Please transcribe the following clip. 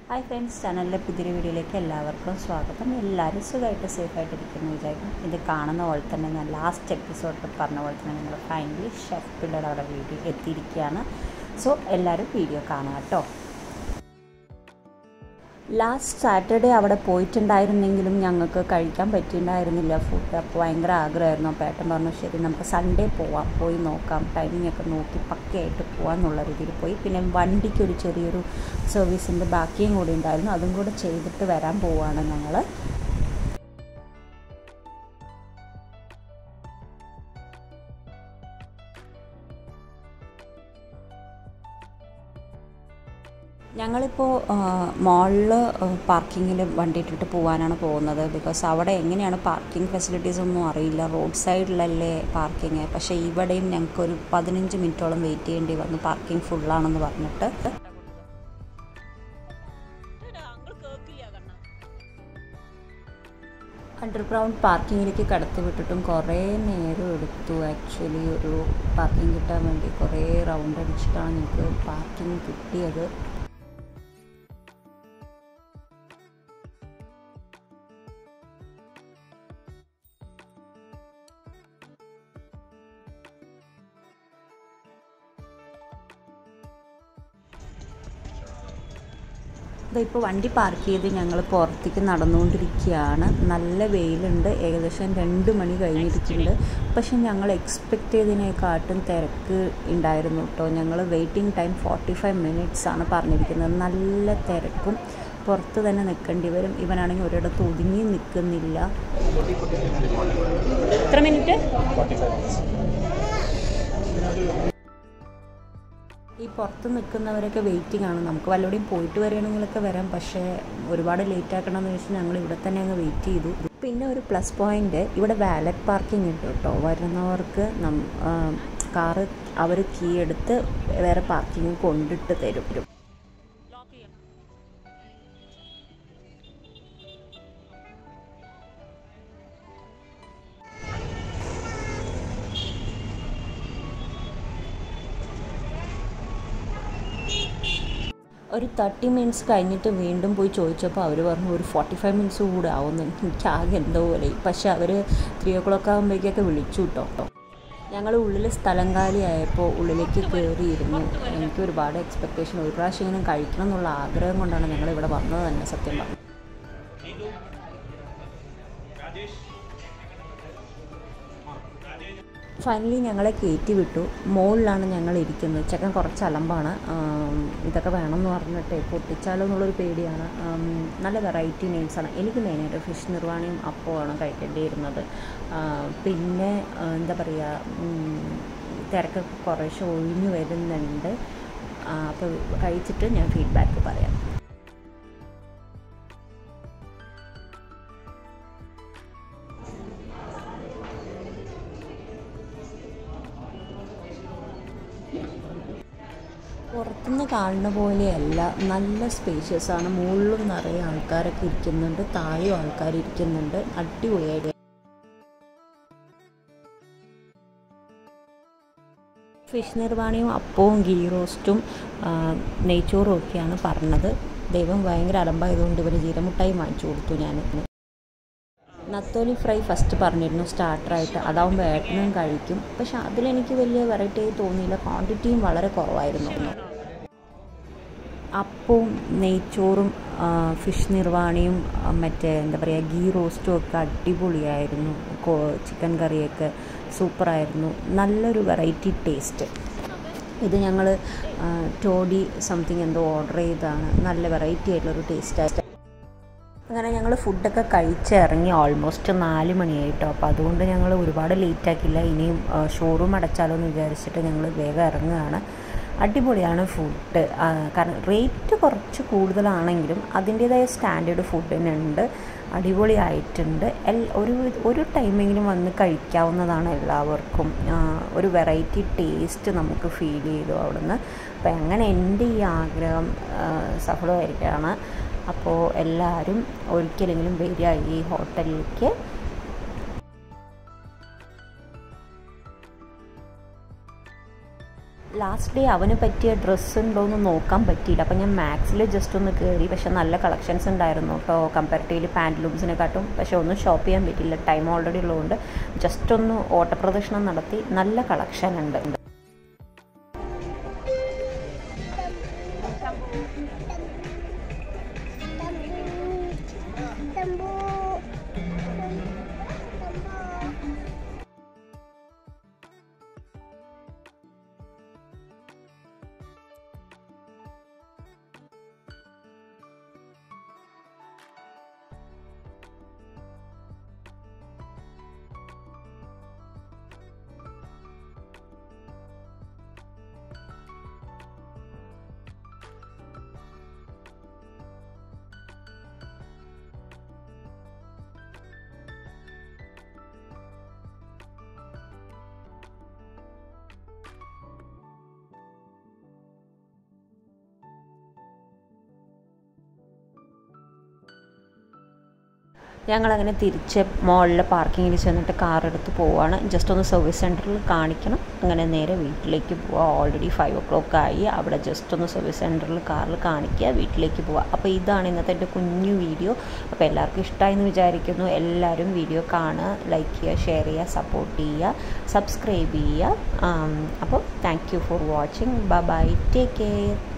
hi friends ചാനലിലെ പുതിയൊരു വീഡിയോയിലേക്ക് എല്ലാവർക്കും സ്വാഗതം എല്ലാവരും സുഖമായിട്ട് സേഫായിട്ടിരിക്കുന്നു വിചാരിക്കും ഇത് കാണുന്ന പോലെ തന്നെ ഞാൻ ലാസ്റ്റ് എപ്പിസോഡിൽ പറഞ്ഞ പോലെ തന്നെ നിങ്ങൾ ഫൈനലി ഷെഫ് പിള്ളേർ അവിടെ വീഡിയോ എത്തിയിരിക്കുകയാണ് സോ എല്ലാവരും വീഡിയോ കാണാം കേട്ടോ ലാസ്റ്റ് സാറ്റർഡേ അവിടെ പോയിട്ടുണ്ടായിരുന്നെങ്കിലും ഞങ്ങൾക്ക് കഴിക്കാൻ പറ്റിയിട്ടുണ്ടായിരുന്നില്ല ഫുഡ് അപ്പോൾ ഭയങ്കര ആഗ്രഹമായിരുന്നു അപ്പോൾ ഏട്ടൻ പറഞ്ഞു ശരി നമുക്ക് സൺഡേ പോവാം പോയി നോക്കാം ടൈമിംഗ് ഒക്കെ നോക്കി പക്കയായിട്ട് പോവാം എന്നുള്ള രീതിയിൽ പോയി പിന്നെ വണ്ടിക്ക് ഒരു ചെറിയൊരു സർവീസിൻ്റെ ബാക്കിയും കൂടി ഉണ്ടായിരുന്നു അതും കൂടെ ചെയ്തിട്ട് വരാൻ പോവാണ് ഞങ്ങൾ ഞങ്ങളിപ്പോൾ മോളിൽ പാർക്കിങ്ങിൽ വണ്ടി ഇട്ടിട്ട് പോകാനാണ് പോകുന്നത് ബിക്കോസ് അവിടെ എങ്ങനെയാണ് പാർക്കിംഗ് ഫെസിലിറ്റീസ് ഒന്നും അറിയില്ല റോഡ് സൈഡിലല്ലേ പാർക്കിങ് പക്ഷേ ഇവിടെയും ഞങ്ങൾക്കൊരു പതിനഞ്ച് മിനിറ്റോളം വെയിറ്റ് ചെയ്യേണ്ടി വന്നു പാർക്കിംഗ് ഫുള്ളാണെന്ന് പറഞ്ഞിട്ട് അണ്ടർഗ്രൗണ്ട് പാർക്കിങ്ങിലേക്ക് കടത്തി വിട്ടിട്ടും കുറേ നേരം എടുത്തു ആക്ച്വലി ഒരു പാർക്കിംഗ് കിട്ടാൻ വേണ്ടി കുറേ റൗണ്ട് അടിച്ചിട്ടാണ് ഞങ്ങൾക്ക് പാർക്കിംഗ് കിട്ടിയത് ഇപ്പോൾ വണ്ടി പാർക്ക് ചെയ്ത് ഞങ്ങൾ പുറത്തേക്ക് നടന്നുകൊണ്ടിരിക്കുകയാണ് നല്ല വെയിലുണ്ട് ഏകദേശം രണ്ട് മണി കഴിഞ്ഞിരിക്കുന്നുണ്ട് പക്ഷെ ഞങ്ങൾ എക്സ്പെക്റ്റ് ചെയ്തതിനെക്കാട്ടും തിരക്ക് ഉണ്ടായിരുന്നു കേട്ടോ ഞങ്ങൾ waiting time forty five minutes ആണ് പറഞ്ഞിരിക്കുന്നത് നല്ല തിരക്കും പുറത്ത് തന്നെ നിൽക്കേണ്ടി വരും ഇവനാണെങ്കിൽ ഒരിടത്ത് ഒതുങ്ങി നിൽക്കുന്നില്ല എത്ര മിനിറ്റ് ഈ പുറത്ത് നിൽക്കുന്നവരൊക്കെ വെയിറ്റിംഗ് ആണ് നമുക്ക് വല്ലവിടെയും പോയിട്ട് വരികയാണെങ്കിലൊക്കെ വരാം പക്ഷേ ഒരുപാട് ലേറ്റ് ആക്കണമെന്ന് വെച്ചാൽ ഞങ്ങൾ ഇവിടെ തന്നെ അങ്ങ് വെയിറ്റ് ചെയ്തു പിന്നെ ഒരു പ്ലസ് പോയിൻ്റ് ഇവിടെ വാലറ്റ് പാർക്കിംഗ് ഉണ്ട് കേട്ടോ വരുന്നവർക്ക് നം കാറ് അവർ കീ എടുത്ത് വേറെ പാർക്കിംഗ് കൊണ്ടിട്ട് തരും ഒരു തേർട്ടി മിനിറ്റ്സ് കഴിഞ്ഞിട്ട് വീണ്ടും പോയി ചോദിച്ചപ്പോൾ അവർ പറഞ്ഞു ഒരു ഫോർട്ടി ഫൈവ് മിനിറ്റ്സ് കൂടെ ആവുന്നു എനിക്ക് ആകെ എന്തോ പോലെ പക്ഷെ അവർ ത്രീ ഓ ക്ലോക്ക് ആകുമ്പോഴേക്കൊക്കെ വിളിച്ചു കേട്ടോ ഞങ്ങൾ ഉള്ളിൽ സ്ഥലം കാലിയായപ്പോൾ ഉള്ളിലേക്ക് കയറിയിരുന്നു എനിക്ക് ഒരുപാട് എക്സ്പെക്റ്റേഷൻ ഒരു പ്രാവശ്യം ഇങ്ങനെ കഴിക്കണം എന്നുള്ള ആഗ്രഹം കൊണ്ടാണ് ഞങ്ങൾ ഇവിടെ വന്നത് തന്നെ സത്യം പറഞ്ഞു ഫൈനലി ഞങ്ങളെ കയറ്റി വിട്ടു മുകളിലാണ് ഞങ്ങൾ ഇരിക്കുന്നത് ചെക്കൻ കുറച്ച് അലമ്പാണ് ഇതൊക്കെ വേണമെന്ന് പറഞ്ഞിട്ട് പൊട്ടിച്ചാലോ എന്നുള്ളൊരു പേടിയാണ് നല്ല വെറൈറ്റി നെയിംസാണ് എനിക്ക് മെയിനായിട്ട് ഫിഷ് നിർവാണിയും അപ്പമാണ് കഴിക്കേണ്ടിയിരുന്നത് പിന്നെ എന്താ പറയുക തിരക്ക് കുറേശ്ശെ ഒഴിഞ്ഞു വരുന്നുണ്ട് അപ്പോൾ കഴിച്ചിട്ട് ഞാൻ ഫീഡ്ബാക്ക് പറയാം പുറത്തുനിന്ന് കാണുന്ന പോലെയല്ല നല്ല സ്പേഷ്യസ് ആണ് മുകളിലും നിറയെ ആൾക്കാരൊക്കെ ഇരിക്കുന്നുണ്ട് താഴെയും ആൾക്കാർ ഇരിക്കുന്നുണ്ട് അടിപൊളിയായിട്ട് ഫിഷ് നിർവാണിയും അപ്പവും ഗീ റോസ്റ്റും നെയ്ച്ചോറും ഒക്കെയാണ് പറഞ്ഞത് ദൈവം ഭയങ്കര അലമ്പായതുകൊണ്ട് ഇവർ ജീരമുട്ടായി വാങ്ങിച്ചു കൊടുത്തു ഞാൻ നത്തോലി ഫ്രൈ ഫസ്റ്റ് പറഞ്ഞിരുന്നു സ്റ്റാർട്ടറായിട്ട് അതാവുമ്പോൾ ഏട്ടനും കഴിക്കും പക്ഷെ അതിലെനിക്ക് വലിയ വെറൈറ്റി ആയി തോന്നിയില്ല ക്വാണ്ടിറ്റിയും വളരെ കുറവായിരുന്നു അപ്പവും നെയ്ച്ചോറും ഫിഷ് നിർവാണിയും മറ്റേ എന്താ പറയുക ഗീ റോസ്റ്റും ഒക്കെ അടിപൊളിയായിരുന്നു ചിക്കൻ കറിയൊക്കെ സൂപ്പറായിരുന്നു നല്ലൊരു വെറൈറ്റി ടേസ്റ്റ് ഇത് ഞങ്ങൾ ടോഡി സംതിങ് എന്തോ ഓർഡർ ചെയ്തതാണ് നല്ല വെറൈറ്റി ആയിട്ടുള്ളൊരു ടേസ്റ്റായിട്ട് അങ്ങനെ ഞങ്ങൾ ഫുഡൊക്കെ കഴിച്ച് ഇറങ്ങി ഓൾമോസ്റ്റ് നാല് മണിയായിട്ടോ അപ്പോൾ അതുകൊണ്ട് ഞങ്ങൾ ഒരുപാട് ലേറ്റ് ആക്കില്ല ഇനിയും ഷോറൂം അടച്ചാലോ എന്ന് വിചാരിച്ചിട്ട് ഞങ്ങൾ വേഗം ഇറങ്ങുകയാണ് അടിപൊളിയാണ് ഫുഡ് കാരണം റേറ്റ് കുറച്ച് കൂടുതലാണെങ്കിലും അതിൻ്റേതായ സ്റ്റാൻഡേർഡ് ഫുഡ് തന്നെ ഉണ്ട് അടിപൊളിയായിട്ടുണ്ട് എൽ ഒരു ഒരു ടൈമെങ്കിലും വന്ന് കഴിക്കാവുന്നതാണ് എല്ലാവർക്കും ഒരു വെറൈറ്റി ടേസ്റ്റ് നമുക്ക് ഫീൽ ചെയ്തു അവിടുന്ന് അപ്പോൾ അങ്ങനെ എൻ്റെ ഈ ആഗ്രഹം സഫലമായിരിക്കുകയാണ് അപ്പോൾ എല്ലാവരും ഒരിക്കലെങ്കിലും വരിക ഈ ഹോട്ടലിലേക്ക് ലാസ്റ്റ് ഡേ അവന് പറ്റിയ ഡ്രസ്സ് ഉണ്ടോ എന്ന് നോക്കാൻ പറ്റിയില്ല അപ്പം ഞാൻ മാക്സിൽ ജസ്റ്റ് ഒന്ന് കയറി പക്ഷെ നല്ല കളക്ഷൻസ് ഉണ്ടായിരുന്നു കേട്ടോ കമ്പാരിറ്റീവ്ലി പാൻറ്റ്ലൂംസിനെക്കാട്ടും പക്ഷെ ഒന്നും ഷോപ്പ് ചെയ്യാൻ പറ്റില്ല ടൈം ഓൾറെഡി ഉള്ളതുകൊണ്ട് ജസ്റ്റ് ഒന്ന് ഓട്ടപ്രദർശനം നടത്തി നല്ല കളക്ഷൻ ഉണ്ട് ഞങ്ങളങ്ങനെ തിരിച്ച് മോളിലെ പാർക്കിങ്ങിൽ ചെന്നിട്ട് കാർ എടുത്ത് പോവാണ് ജസ്റ്റ് ഒന്ന് സർവീസ് സെൻറ്ററിൽ കാണിക്കണം അങ്ങനെ നേരെ വീട്ടിലേക്ക് പോവാം ഓൾറെഡി ഫൈവ് ഒ ക്ലോക്ക് ആയി അവിടെ ജസ്റ്റ് ഒന്ന് സർവീസ് സെൻറ്ററിൽ കാറിൽ കാണിക്കുക വീട്ടിലേക്ക് പോവുക അപ്പോൾ ഇതാണ് ഇന്നത്തെ എൻ്റെ കുഞ്ഞു വീഡിയോ അപ്പോൾ എല്ലാവർക്കും ഇഷ്ടമായി എന്ന് വിചാരിക്കുന്നു എല്ലാവരും വീഡിയോ കാണുക ലൈക്ക് ചെയ്യുക ഷെയർ ചെയ്യുക സപ്പോർട്ട് ചെയ്യുക സബ്സ്ക്രൈബ് ചെയ്യുക അപ്പോൾ thank you for watching bye bye take care